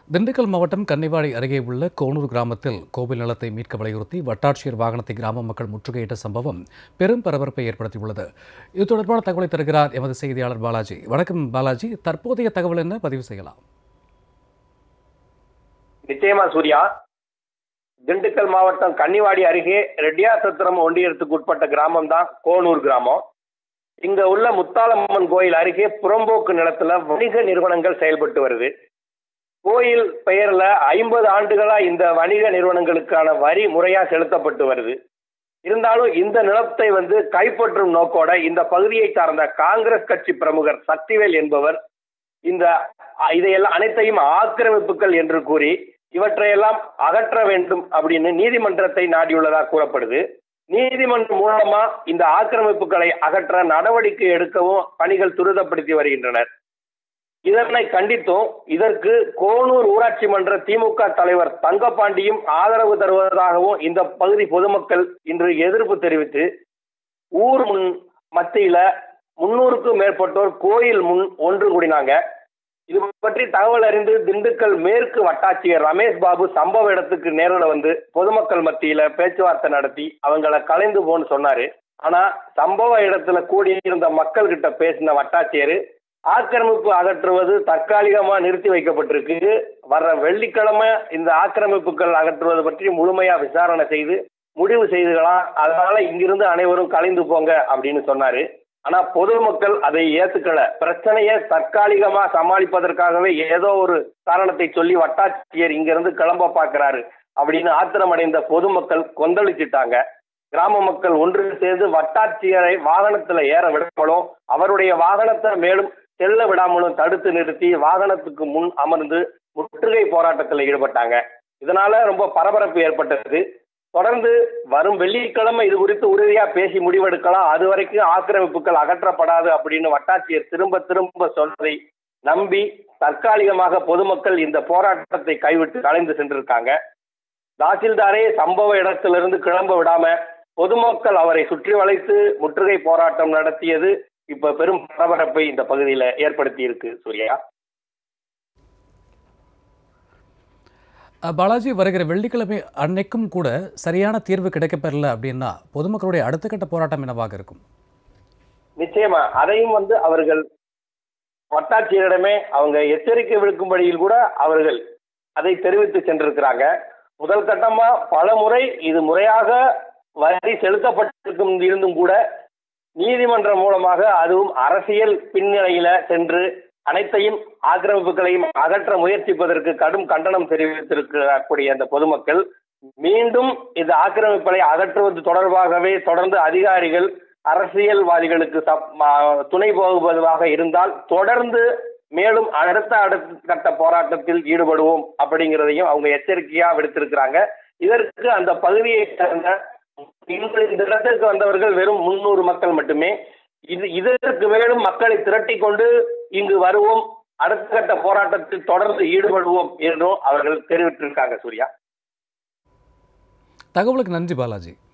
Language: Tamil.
திண்டுக்கல் மாவட்டம் கன்னிவாடி அருகே உள்ள கோனூர் கிராமத்தில் கோவில் நிலத்தை மீட்க வலியுறுத்தி வட்டாட்சியர் வாகனத்தை கிராம மக்கள் முற்றுகையிட்ட சம்பவம் பெரும் பரபரப்பை ஏற்படுத்தியுள்ளது இது தொடர்பான தகவலை தருகிறார் எமது செய்தியாளர் பாலாஜி வணக்கம் பாலாஜி தற்போதைய தகவல் என்ன பதிவு செய்யலாம் நிச்சயமா சூர்யா திண்டுக்கல் மாவட்டம் கன்னிவாடி அருகே ரெட்டியாசத்திரம் ஒன்றியத்துக்கு உட்பட்ட கிராமம் தான் கோனூர் கிராமம் இங்க உள்ள முத்தாலம்மன் கோயில் அருகே புறம்போக்கு நிலத்துல வணிக நிறுவனங்கள் செயல்பட்டு வருது கோயில் பெயர்ல ஐம்பது ஆண்டுகளா இந்த வணிக நிறுவனங்களுக்கான வரி முறையா செலுத்தப்பட்டு வருது இருந்தாலும் இந்த நிலத்தை வந்து கைப்பற்றும் நோக்கோட இந்த பகுதியை சார்ந்த காங்கிரஸ் கட்சி பிரமுகர் சக்திவேல் என்பவர் இந்த அ- இதையெல்லாம் அனைத்தையும் ஆக்கிரமிப்புகள் என்று கூறி இவற்றையெல்லாம் அகற்ற வேண்டும் அப்படின்னு நீதிமன்றத்தை நாடியுள்ளதாக கூறப்படுது நீதிமன்றம் மூலமா இந்த ஆக்கிரமிப்புகளை அகற்ற நடவடிக்கை எடுக்கவும் பணிகள் துரிதப்படுத்தி வருகின்றனர் இதனை கண்டித்தும் இதற்கு கோனூர் ஊராட்சி மன்ற திமுக தலைவர் தங்கபாண்டியும் ஆதரவு தருவதாகவும் இந்த பகுதி பொதுமக்கள் இன்று எதிர்ப்பு தெரிவித்து ஊர் முன் மத்தியில முன்னூறுக்கும் மேற்பட்டோர் கோயில் முன் ஒன்று கூடினாங்க இது பற்றி தகவல் அறிந்து திண்டுக்கல் மேற்கு வட்டாட்சியர் ரமேஷ் பாபு சம்பவ இடத்துக்கு நேரில் வந்து பொதுமக்கள் மத்தியில பேச்சுவார்த்தை நடத்தி அவங்கள கலைந்து போன்னு சொன்னாரு ஆனா சம்பவ இடத்துல கூடியிருந்த மக்கள் கிட்ட பேசின வட்டாட்சியர் ஆக்கிரமிப்பு அகற்றுவது தற்காலிகமா நிறுத்தி வைக்கப்பட்டிருக்கு வர்ற வெள்ளிக்கிழமை இந்த ஆக்கிரமிப்புகள் அகற்றுவது பற்றி முழுமையா விசாரணை செய்து முடிவு செய்துக்கலாம் அதனால இங்கிருந்து அனைவரும் கலைந்து போங்க அப்படின்னு சொன்னாரு ஆனா பொதுமக்கள் அதை ஏத்துக்கல பிரச்சனையை தற்காலிகமா சமாளிப்பதற்காகவே ஏதோ ஒரு காரணத்தை சொல்லி வட்டாட்சியர் இங்கிருந்து கிளம்ப பார்க்கிறாரு அப்படின்னு ஆத்திரமடைந்த பொதுமக்கள் கொந்தளிச்சிட்டாங்க கிராம மக்கள் ஒன்று சேர்ந்து வட்டாட்சியரை வாகனத்துல ஏற விடாமலும் அவருடைய வாகனத்தை மேலும் செல்ல விடாமலும் தடுத்து நிறுத்தி வாகனத்துக்கு முன் அமர்ந்து முற்றுகை போராட்டத்தில் ஈடுபட்டாங்க இதனால ரொம்ப பரபரப்பு ஏற்பட்டது தொடர்ந்து வரும் வெள்ளிக்கிழமை இது குறித்து உறுதியா பேசி முடிவெடுக்கலாம் அது வரைக்கும் ஆக்கிரமிப்புகள் அகற்றப்படாது அப்படின்னு வட்டாட்சியர் திரும்ப திரும்ப சொல்வதை நம்பி தற்காலிகமாக பொதுமக்கள் இந்த போராட்டத்தை கைவிட்டு கலைந்து சென்றிருக்காங்க தாசில்தாரே சம்பவ இடத்திலிருந்து கிளம்ப விடாம பொதுமக்கள் அவரை சுற்றி வளைத்து முற்றுகை போராட்டம் நடத்தியது இப்ப பெரும் பரபரப்பை இந்த பகுதியில ஏற்படுத்தி இருக்கு சூர்யா அஹ், பாலாஜி வருகிற வெள்ளிக்கிழமை அன்னைக்கும் கூட சரியான தீர்வு கிடைக்கப்பெறல அப்படின்னா பொதுமக்களுடைய அடுத்த கட்ட போராட்டம் என்னவாக இருக்கும் நிச்சயமா அதையும் வந்து அவர்கள் வட்டாட்சியரிடமே அவங்க எச்சரிக்கை விடுக்கும்படியில் கூட அவர்கள் அதை தெரிவித்து சென்றிருக்கிறாங்க முதல் கட்டமா பல முறை இது முறையாக வரி செலுத்தப்பட்டிருக்கும் இருந்தும் கூட நீதிமன்றம் மூலமாக அதுவும் அரசியல் பின்னணியில சென்று அனைத்தையும் ஆக்கிரமிப்புகளையும் அகற்ற முயற்சிப்பதற்கு கடும் கண்டனம் தெரிவித்திருக்கக்கூடிய அந்த பொதுமக்கள் மீண்டும் இந்த ஆக்கிரமிப்புகளை அகற்றுவது தொடர்பாகவே தொடர்ந்து அதிகாரிகள் அரசியல்வாதிகளுக்கு சப்- மா- துணை போகுவதாக இருந்தால் தொடர்ந்து மேலும் அடுத்த அடுத்த கட்ட போராட்டத்தில் ஈடுபடுவோம் அப்படிங்கிறதையும் அவங்க எச்சரிக்கையா விடுத்திருக்கிறாங்க இதற்கு அந்த பகுதியை சேர்ந்த இன்று இந்த இடத்திற்கு வந்தவர்கள் வெறும் முன்னூறு மக்கள் மட்டுமே இது இதற்கு மேலும் மக்களை திரட்டி கொண்டு இங்கு வருவோம் அடுத்த கட்ட போராட்டத்தில் தொடர்ந்து ஈடுபடுவோம் என்றும் அவர்கள் தெரிவித்திருக்காங்க சூர்யா தகவலுக்கு நன்றி பாலாஜி